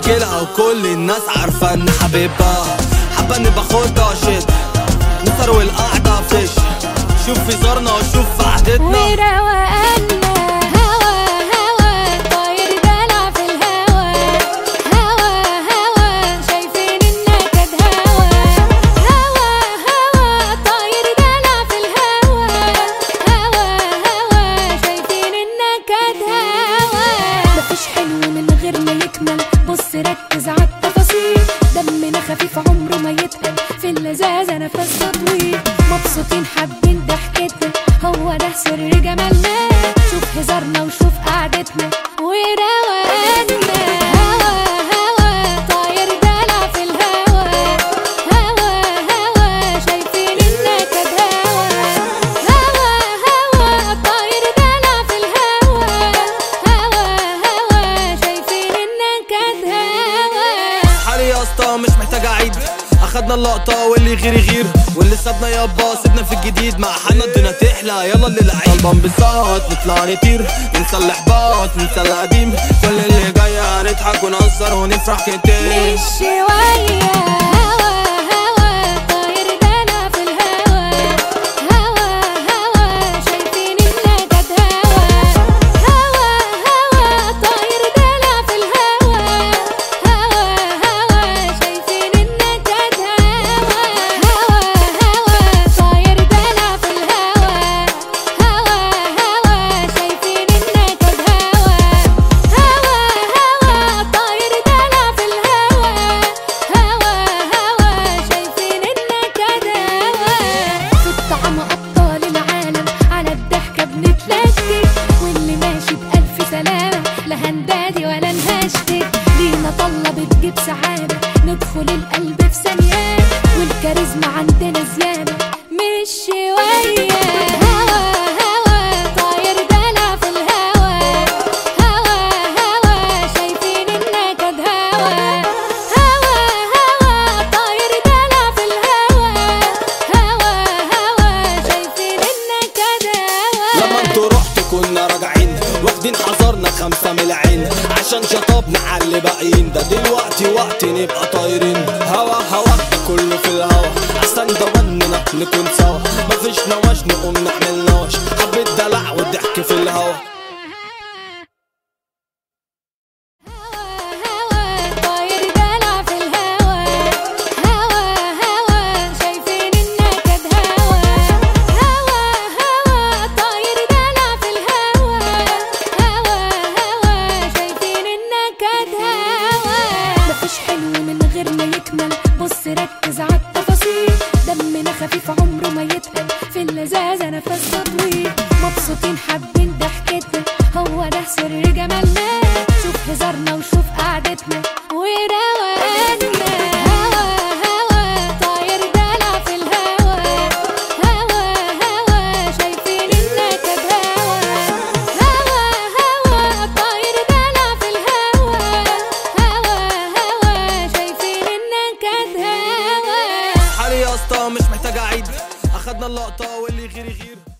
مشكلة وكل الناس عارفة ان حبيبها حابة اني باخدها شد نسر والقعدة فيش شوف في زارنا وشوف في قعدتنا وروقنا هوا هوا طاير دلع في الهوا هوا هوا شايفين النكد هوا هوا هوا طاير دلع في الهوا هوا هوا شايفين النكد هوا مفيش حلو من غير ما يكمل بص ركز عالتفاصيل دمنا خفيف عمره ما يتقل في اللذاذة نفس تطويل مبسوطين حابين ضحكتنا هو ده سر جمالنا شوف هزارنا وشوف قعدتنا وروقنا هوا هوا طاير دلع في الهوا هوا هوا شايفين النكد هوا هوا هوا طاير دلع في الهوا هوا هوا شايفين النكد هوا حالي يا اسطى مش محتاج اعيد اخدنا اللقطة واللي يغير يغير واللي سابنا يابا سيبنا في الجديد مع حنا الدنيا تحلى يلا اللي لعيب طالبة انبساط نطلع نطير ننسى الاحباط ننسى القديم كل اللي جاي هنضحك ونهزر ونفرح كتير مش شوية هوا هوا طاير دلع في الهوا هوا هوا شايفين النكد هوا هوا هوا طاير دلع في الهوا هوا هوا شايفين النكد هوا هوا هوا طاير دلع في الهوا هوا هوا شايفين النكد هوا هوا هوا طاير دلع في الهوا هوا هوا شايفين النكد هوا في الطعم أبطال العالم على الضحكة بنتلكك واللي ماشي بألف سلامة لا هندادي ولا نهشتك لينا طلة بتجيب سعادة ندخل القلب في ثانية والكاريزما عندنا زيادة مش شوية هوا هوا طاير دلع في الهوا هوا هوا شايفين النكد هوا هوا هوا طاير دلع في الهوا هوا هوا شايفين النكد هوا لما انتوا رحتوا كنا راجعين واخدين حذرنا خمسة من العين عشان شطبنا على اللي باقيين ده دلوقتي وقت نبقى طايرين هوا هوا كله في الهوا احسن ضمننا نكون سوا مفيش نواش نقوم نعمل نواش حبة دلع والضحك في الهوا هوا هوا طاير دلع في الهوا هوا هوا شايفين النكد هوا هوا هوا طاير دلع في الهوا هوا هوا شايفين النكد هوا مفيش حلو من غير ما يكمل بص ركز عالتفاصيل دمنا خفيف عمره ما يتقل في اللذاذة نفس تطويل مبسوطين حابين ضحكتنا هو ده سر جمالنا شوف هزارنا وشوف قعدتنا وروقنا هوا هوا طاير دلع في الهوا هوا هوا شايفين النكد هوا هوا هوا طاير دلع في الهوا هوا هوا شايفين النكد هوا حالي يا اسطى مش محتاج اعيد اخدنا اللقطة واللي يغير يغير